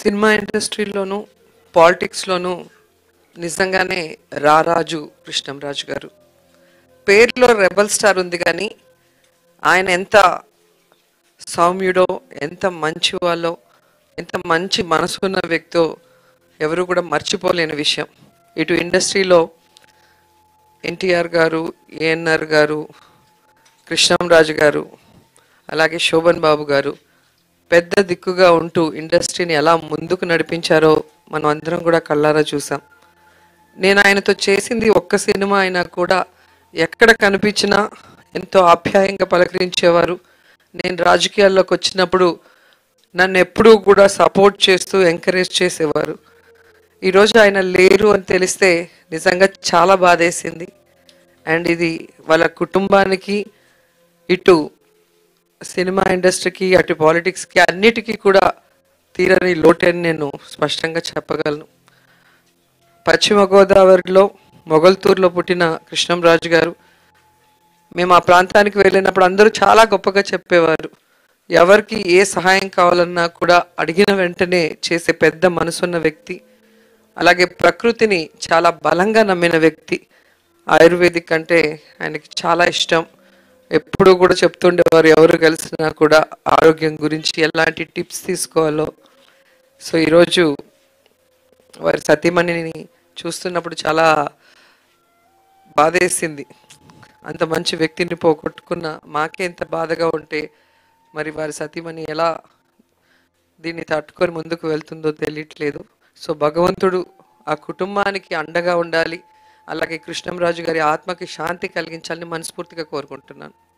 cinema ఇండస్ట్రీలోను పాలిటిక్స్లోను నిజంగానే రారాజు కృష్ణంరాజు గారు పేరులో రెబల్ స్టార్ ఉంది కానీ ఆయన ఎంత సౌమ్యుడో ఎంత మంచి వాళ్ళో ఎంత మంచి మనసు ఉన్న వ్యక్తో ఎవరు కూడా మర్చిపోలేని విషయం ఇటు ఇండస్ట్రీలో ఎన్టీఆర్ గారు ఏఎన్ఆర్ గారు కృష్ణంరాజు గారు అలాగే శోభన్ బాబు గారు పెద్ద దిక్కుగా ఉంటూ ఇండస్ట్రీని ఎలా ముందుకు నడిపించారో మనం అందరం కూడా కళ్ళారా చూసాం నేను ఆయనతో చేసింది ఒక్క సినిమా అయినా కూడా ఎక్కడ కనిపించినా ఎంతో ఆప్యాయంగా పలకరించేవారు నేను రాజకీయాల్లోకి వచ్చినప్పుడు నన్ను ఎప్పుడూ కూడా సపోర్ట్ చేస్తూ ఎంకరేజ్ చేసేవారు ఈరోజు ఆయన లేరు అని తెలిస్తే నిజంగా చాలా బాధేసింది అండ్ ఇది వాళ్ళ కుటుంబానికి ఇటు సినిమా ఇండస్ట్రీకి అటు పాలిటిక్స్కి అన్నిటికీ కూడా తీరని లోటని నేను స్పష్టంగా చెప్పగలను పశ్చిమ గోదావరిలో మొగల్తూరులో పుట్టిన కృష్ణంరాజు గారు మేము ఆ ప్రాంతానికి వెళ్ళినప్పుడు అందరూ చాలా గొప్పగా చెప్పేవారు ఎవరికి ఏ సహాయం కావాలన్నా కూడా అడిగిన వెంటనే చేసే పెద్ద మనసున్న వ్యక్తి అలాగే ప్రకృతిని చాలా బలంగా నమ్మిన వ్యక్తి ఆయుర్వేదిక్ అంటే ఆయనకి చాలా ఇష్టం ఎప్పుడూ కూడా చెప్తుండేవారు ఎవరు కలిసినా కూడా ఆరోగ్యం గురించి ఎలాంటి టిప్స్ తీసుకోవాలో సో ఈరోజు వారి సతీమణిని చూస్తున్నప్పుడు చాలా బాధేసింది అంత మంచి వ్యక్తిని పోగొట్టుకున్న మాకే ఎంత బాధగా ఉంటే మరి వారి సతీమణి ఎలా దీన్ని తట్టుకొని ముందుకు వెళ్తుందో తెలియట్లేదు సో భగవంతుడు ఆ కుటుంబానికి అండగా ఉండాలి అలాగే కృష్ణంరాజు గారి ఆత్మకి శాంతి కలిగించాలని మనస్ఫూర్తిగా కోరుకుంటున్నాను